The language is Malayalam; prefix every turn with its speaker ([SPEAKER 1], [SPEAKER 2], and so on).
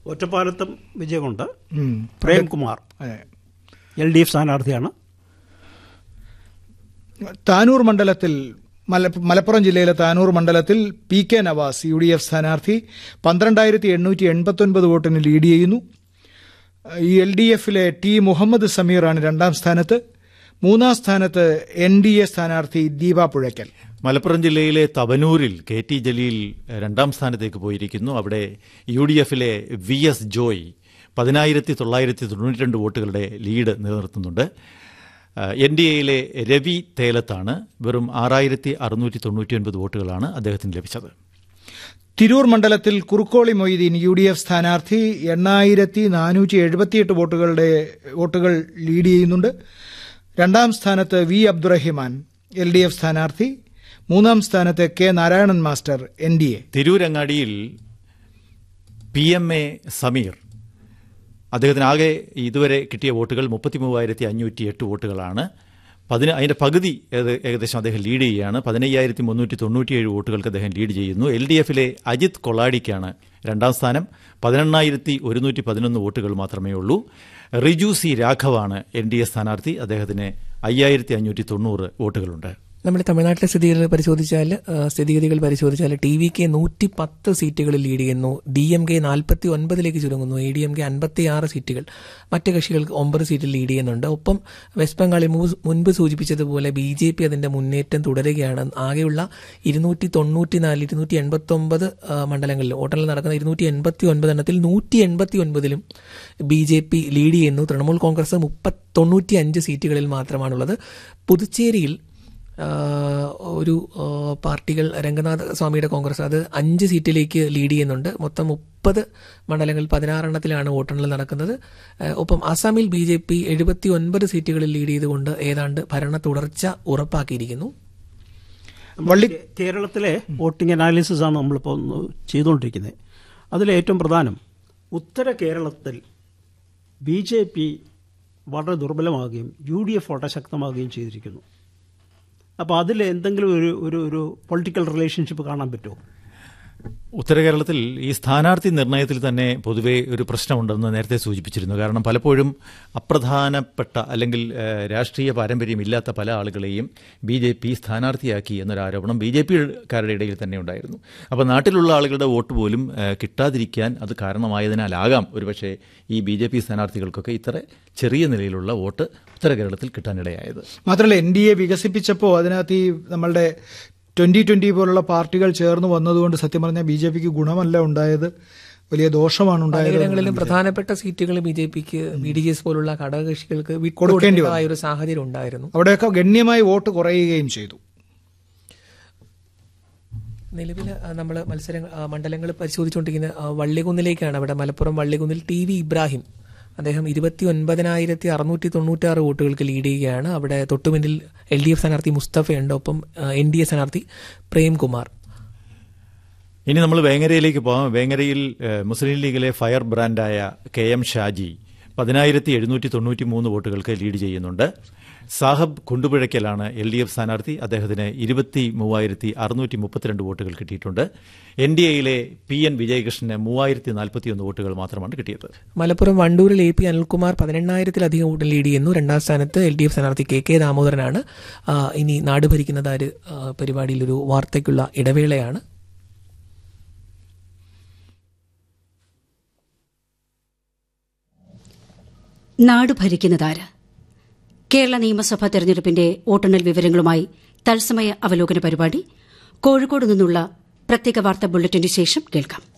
[SPEAKER 1] ഒറ്റപ്പാലത്തും വിജയമുണ്ട്
[SPEAKER 2] ഉം.
[SPEAKER 1] പ്രേംകുമാർ
[SPEAKER 2] അതെ.
[SPEAKER 1] എൽ ഡി എഫ് സ്ഥാനാർത്ഥിയാണ്
[SPEAKER 2] താനൂർ മണ്ഡലത്തിൽ മല മലപ്പുറം ജില്ലയിലെ താനൂർ മണ്ഡലത്തിൽ P K Navas U D F സ്ഥാനാർത്ഥി പന്ത്രണ്ടായിരത്തി എണ്ണൂറ്റി എൺപത്തൊൻപത് വോട്ടിന് ലീഡ് ചെയ്യുന്നു ഈ എൽ ഡി എഫിലെ ടി മുഹമ്മദ് സമീറാണ് രണ്ടാം സ്ഥാനത്ത് മൂന്നാം സ്ഥാനത്ത് എൻ ഡി എ സ്ഥാനാർത്ഥി ദീപ പുഴയ്ക്കൽ
[SPEAKER 3] മലപ്പുറം ജില്ലയിലെ തവനൂരിൽ കെ ടി ജലീൽ രണ്ടാം സ്ഥാനത്തേക്ക് പോയിരിക്കുന്നു അവിടെ യു ഡി എഫിലെ വി എസ് ജോയ് പതിനായിരത്തി തൊള്ളായിരത്തി തൊണ്ണൂറ്റി രണ്ട് വോട്ടുകളുടെ ലീഡ് നിലനിർത്തുന്നുണ്ട് എൻ ഡി എയിലെ രവി തേലത്താണ് വെറും ആറായിരത്തി അറുന്നൂറ്റി തൊണ്ണൂറ്റി ഒൻപത് വോട്ടുകളാണ് അദ്ദേഹത്തിന് ലഭിച്ചത്
[SPEAKER 2] തിരൂർ മണ്ഡലത്തിൽ Kurukkoli Moideen U D F സ്ഥാനാർത്ഥി എണ്ണായിരത്തി നാനൂറ്റി എഴുപത്തിയെട്ട് വോട്ടുകളുടെ വോട്ടുകൾ ലീഡ് ചെയ്യുന്നുണ്ട് രണ്ടാം സ്ഥാനത്ത് V Abdurahiman L D F സ്ഥാനാർത്ഥി മൂന്നാം സ്ഥാനത്ത് K Narayanan master N D A
[SPEAKER 3] തിരൂരങ്ങാടിയിൽ പി എം എ സമീർ അദ്ദേഹത്തിന് ആകെ ഇതുവരെ കിട്ടിയ വോട്ടുകൾ മുപ്പത്തി മൂവായിരത്തി അഞ്ഞൂറ്റി എട്ട് വോട്ടുകളാണ് പതിന അതിന്റെ പകുതി ഏത് ഏകദേശം അദ്ദേഹം ലീഡ് ചെയ്യുകയാണ് പതിനയ്യായിരത്തി മുന്നൂറ്റി തൊണ്ണൂറ്റിയേഴ് വോട്ടുകൾക്ക് അദ്ദേഹം ലീഡ് ചെയ്യുന്നു എൽ ഡി എഫിലെ അജിത് കൊളാഡിക്കാണ് രണ്ടാം സ്ഥാനം പതിനെണ്ണായിരത്തി ഒരുന്നൂറ്റി പതിനൊന്ന് വോട്ടുകൾ മാത്രമേ ഉള്ളൂ റിജു സി രാഘവാണ് എൻ ഡി എ സ്ഥാനാർത്ഥി അദ്ദേഹത്തിന് അയ്യായിരത്തി അഞ്ഞൂറ്റി തൊണ്ണൂറ് വോട്ടുകളുണ്ട്
[SPEAKER 4] നമ്മുടെ തമിഴ്നാട്ടിലെ സ്ഥിതിഗതികൾ പരിശോധിച്ചാൽ ആ, സ്ഥിതിഗതികൾ പരിശോധിച്ചാൽ ടി വി കെ നൂറ്റി പത്ത് സീറ്റുകളിൽ ലീഡ് ചെയ്യുന്നു ഡി എം കെ നാൽപ്പത്തി ഒൻപതിലേക്ക് ചുരുങ്ങുന്നു എ ഡി എം കെ അൻപത്തി ആറ് സീറ്റുകൾ മറ്റ് കക്ഷികൾക്ക് ഒമ്പത് സീറ്റിൽ ലീഡ് ചെയ്യുന്നുണ്ട് ഒപ്പം വെസ്റ്റ് ബംഗാളിൽ മു- മുൻപ് സൂചിപ്പിച്ചതുപോലെ ബി ജെ പി അതിന്റെ മുന്നേറ്റം തുടരുകയാണ് ആകെയുള്ള ഇരുന്നൂറ്റി തൊണ്ണൂറ്റി നാല് ഇരുന്നൂറ്റി എൺപത്തി ഒമ്പത് മണ്ഡലങ്ങളിൽ വോട്ടെണ്ണൽ നടക്കുന്ന ഇരുന്നൂറ്റി എൺപത്തി ഒൻപത് എണ്ണത്തിൽ നൂറ്റി എൺപത്തി ഒൻപതിലും ബി ജെ പി ലീഡ് ചെയ്യുന്നു തൃണമൂൽ കോൺഗ്രസ് മുപ്പത്തി തൊണ്ണൂറ്റി അഞ്ച് സീറ്റുകളിൽ മാത്രമാണുള്ളത് പുതുച്ചേരിയിൽ ആ, ഒരു ആ, പാർട്ടികൾ രംഗനാഥ സ്വാമിയുടെ കോൺഗ്രസ് അത് അഞ്ച് സീറ്റിലേക്ക് ലീഡ് ചെയ്യുന്നുണ്ട് മൊത്തം മുപ്പത് മണ്ഡലങ്ങളിൽ പതിനാറെണ്ണത്തിലാണ് വോട്ടെണ്ണൽ നടക്കുന്നത് ആ, ഒപ്പം ആസാമിൽ ബി ജെ പി എഴുപത്തി ഒൻപത് സീറ്റുകളിൽ ലീഡ് ചെയ്തുകൊണ്ട് ഏതാണ്ട് ഭരണ തുടർച്ച ഉറപ്പാക്കിയിരിക്കുന്നു
[SPEAKER 2] വള്ളി
[SPEAKER 1] കേ- കേരളത്തിലെ വോട്ടിംഗ് അനാലിസിസ് ആണ് നമ്മളിപ്പോൾ ഒന്ന് ചെയ്തുകൊണ്ടിരിക്കുന്നത് അതിൽ ഏറ്റവും പ്രധാനം ഉത്തര കേരളത്തിൽ ബി ജെ പി വളരെ ദുർബലമാകുകയും യു ഡി എഫ് വളരെ ശക്തമാകുകയും ചെയ്തിരിക്കുന്നു അപ്പോൾ അതിൽ എന്തെങ്കിലും ഒരു ഒരു ഒരു പൊളിറ്റിക്കൽ റിലേഷൻഷിപ്പ് കാണാൻ പറ്റുമോ
[SPEAKER 3] ഉത്തര കേരളത്തിൽ ഈ സ്ഥാനാർത്ഥി നിർണയത്തിൽ തന്നെ പൊതുവെ ഒരു പ്രശ്നമുണ്ടെന്ന് നേരത്തെ സൂചിപ്പിച്ചിരുന്നു കാരണം പലപ്പോഴും അപ്രധാനപ്പെട്ട അല്ലെങ്കിൽ ഏഹ്, രാഷ്ട്രീയ പാരമ്പര്യമില്ലാത്ത പല ആളുകളെയും ബി ജെ പി സ്ഥാനാർത്ഥിയാക്കി എന്നൊരു ആരോപണം ബി ജെ പിക്കാരുടെ ഇടയിൽ തന്നെ ഉണ്ടായിരുന്നു അപ്പോൾ നാട്ടിലുള്ള ആളുകളുടെ വോട്ട് പോലും ഏഹ്, കിട്ടാതിരിക്കാൻ അത് കാരണമായതിനാലാകാം ഒരുപക്ഷെ ഈ ബി ജെ പി സ്ഥാനാർത്ഥികൾക്കൊക്കെ ഇത്ര ചെറിയ നിലയിലുള്ള വോട്ട് ഉത്തര കേരളത്തിൽ കിട്ടാനിടയായത്
[SPEAKER 2] മാത്രമല്ല എൻ ഡി എ വികസിപ്പിച്ചപ്പോൾ അതിനകത്ത് ഈ നമ്മളുടെ ട്വന്റി ട്വന്റി പോലുള്ള പാർട്ടികൾ ചേർന്ന് വന്നതുകൊണ്ട് സത്യം പറഞ്ഞാൽ ബി ജെ പിക്ക് ഗുണമല്ല ഉണ്ടായത് വലിയ ദോഷമാണ് ഉണ്ടായത്
[SPEAKER 4] പലയിടങ്ങളിലും പ്രധാനപ്പെട്ട സീറ്റുകൾ ബി ജെ പിക്ക് ബി ഡി എസ് പോലുള്ള ഘടകകക്ഷികൾക്ക്
[SPEAKER 2] കൊടുക്കേണ്ടി
[SPEAKER 4] വിട്ടുകൊടുക്കേണ്ടതായ ഒരു സാഹചര്യം ഉണ്ടായിരുന്നു
[SPEAKER 2] അവിടെയൊക്കെ ഗണ്യമായി വോട്ട് കുറയുകയും ചെയ്തു
[SPEAKER 4] നിലവിൽ നമ്മൾ മത്സരങ്ങൾ മണ്ഡലങ്ങൾ പരിശോധിച്ചുകൊണ്ടിരിക്കുന്ന ആ, വള്ളികുന്നിലേക്കാണ് അവിടെ മലപ്പുറം വള്ളികുന്നിൽ ടി വി ഇബ്രാഹിം അദ്ദേഹം ഇരുപത്തി ഒൻപതിനായിരത്തി അറുന്നൂറ്റി തൊണ്ണൂറ്റാറ് വോട്ടുകൾക്ക് ലീഡ് ചെയ്യുകയാണ് അവിടെ തൊട്ടുപിന്നിൽ എൽ ഡി എഫ് സ്ഥാനാർത്ഥി മുസ്തഫയുണ്ട് ഒപ്പം എൻ ഡി എ സ്ഥാനാർത്ഥി പ്രേംകുമാർ
[SPEAKER 3] ഇനി നമ്മൾ വേങ്ങരയിലേക്ക് പോകാം വേങ്ങരയിൽ ഏഹ്, മുസ്ലിം ലീഗിലെ ഫയർ ബ്രാൻഡായ കെ എം ഷാജി പതിനായിരത്തി എഴുന്നൂറ്റി തൊണ്ണൂറ്റി മൂന്ന് വോട്ടുകൾക്ക് ലീഡ് ചെയ്യുന്നുണ്ട് സാഹബ് കുണ്ടുപിഴയ്ക്കലാണ് എൽ ഡി എഫ് സ്ഥാനാർത്ഥി അദ്ദേഹത്തിന് ഇരുപത്തി മൂവായിരത്തി അറുന്നൂറ്റി മുപ്പത്തിരണ്ട് വോട്ടുകൾ കിട്ടിയിട്ടുണ്ട് എൻ ഡി എയിലെ പി എൻ വിജയകൃഷ്ണന് മൂവായിരത്തി നാൽപ്പത്തിയൊന്ന് വോട്ടുകൾ മാത്രമാണ് കിട്ടിയത്
[SPEAKER 4] മലപ്പുറം വണ്ടൂരിൽ എ പി അനിൽകുമാർ പതിനെണ്ണായിരത്തിലധികം വോട്ടിൽ ലീഡ് ചെയ്യുന്നു രണ്ടാം സ്ഥാനത്ത് എൽ ഡി എഫ് സ്ഥാനാർത്ഥി കെ കെ ദാമോദരനാണ് ആ, ഇനി നാട് ഭരിക്കുന്നത് ആര് ആ, പരിപാടിയിൽ ഒരു വാർത്തയ്ക്കുള്ള ഇടവേളയാണ്
[SPEAKER 5] നാട് ഭരിക്കുന്നതാര് കേരള നിയമസഭാ തെരഞ്ഞെടുപ്പിന്റെ വോട്ടെണ്ണൽ വിവരങ്ങളുമായി തത്സമയ അവലോകന പരിപാടി കോഴിക്കോട് നിന്നുള്ള പ്രത്യേക വാർത്താ ബുള്ളറ്റിന് ശേഷം കേൾക്കാം